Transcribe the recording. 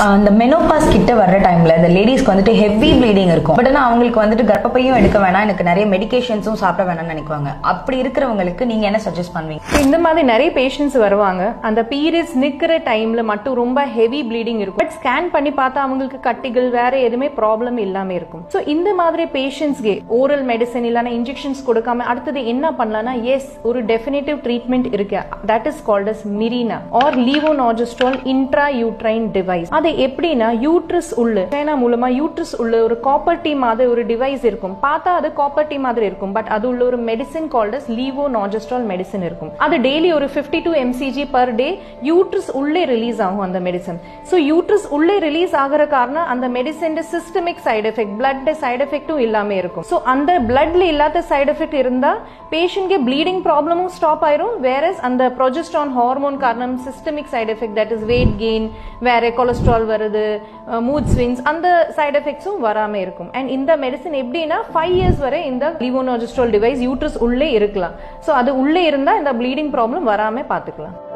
ஆஹ் இந்த மெனோபாஸ் கிட்ட வர்ற டைம்ல இந்த லேடிஸ்க்கு வந்துட்டு ஹெவி ப்ளீடிங் இருக்கும் பட் ஆனால் அவங்களுக்கு வந்துட்டு கர்ப்பப்பையும் எடுக்க வேணாம் எனக்கு நிறைய மெடிகேஷன்ஸும் சாப்பிட வேணாம்னு நினைக்குவாங்க அப்படி இருக்கிறவங்களுக்கு நீங்க என்ன சஜஸ்ட் பண்ணுவீங்க So, இந்த மாதிரி நிறைய பேஷண்ட்ஸ் வருவாங்க அந்த பீரியட்ஸ் நிக்கிற டைம்ல மட்டும் ரொம்ப ஹெவி ப்ளீடிங் இருக்கும் பட் ஸ்கேன் பண்ணி பார்த்தா அவங்களுக்கு கட்டிகள் வேற எதுவுமே ப்ராப்ளம் இல்லாம இருக்கும் ஸோ இந்த மாதிரி பேஷண்ட்ஸ்க்கு ஓரல் மெடிசன் இல்லைன்னா இன்ஜெக்ஷன்ஸ் கொடுக்காம அடுத்தது என்ன பண்ணலாம்னா எஸ் ஒரு டெஃபினேட்டிவ் ட்ரீட்மெண்ட் இருக்கு that is called as Mirena or levonorgestrel intra uterine device அது எப்படின்னா யூட்ரஸ் உள்ள சைனா மூலமா யூட்ரஸ் உள்ள ஒரு காப்பர் டி மாதிரி ஒரு டிவைஸ் இருக்கும் பார்த்தா அது காப்பர் டி மாதிரி இருக்கும் பட் அது உள்ள ஒரு medicine called as levonorgestrel medicine இருக்கும் அது டெய்லி ஒரு 52 two MCG per day uterus உள்ளே ரிலீஸ் ஆகும் அந்த மெடிசன் ஸோ யூட்ரஸ் உள்ளே ரிலீஸ் ஆகிற காரணம் அந்த medicine systemic side effect blood side எஃபெக்டும் இல்லாம இருக்கும் ஸோ அந்த பிளட்ல இல்லாத சைடு எஃபெக்ட் இருந்தா பேஷண்ட்க்கு ப்ளீடிங் ப்ராப்ளமும் ஸ்டாப் ஆயிரும் வேற அந்த ப்ரொஜெஸ்ட்ரான் ஹார்மோன் காரணம் systemic side effect that is weight gain வேற கொலஸ்ட்ரால் வருது மூட் ஸ்விங்ஸ் அந்த சைடு எஃபெக்ட்ஸும் வராம இருக்கும் அண்ட் இந்த மெடிசன் எப்படின்னா ஃபைவ் இயர்ஸ் வரை இந்த லிவோனாஜஸ்ட்ரால் டிவைஸ் யூட்ரஸ் உள்ளே இருக்கலாம் ஸோ அது உள்ளே இருந்தா இந்த ப்ளீடிங் ப்ராப்ளம் வராம பார்த்துக்கலாம்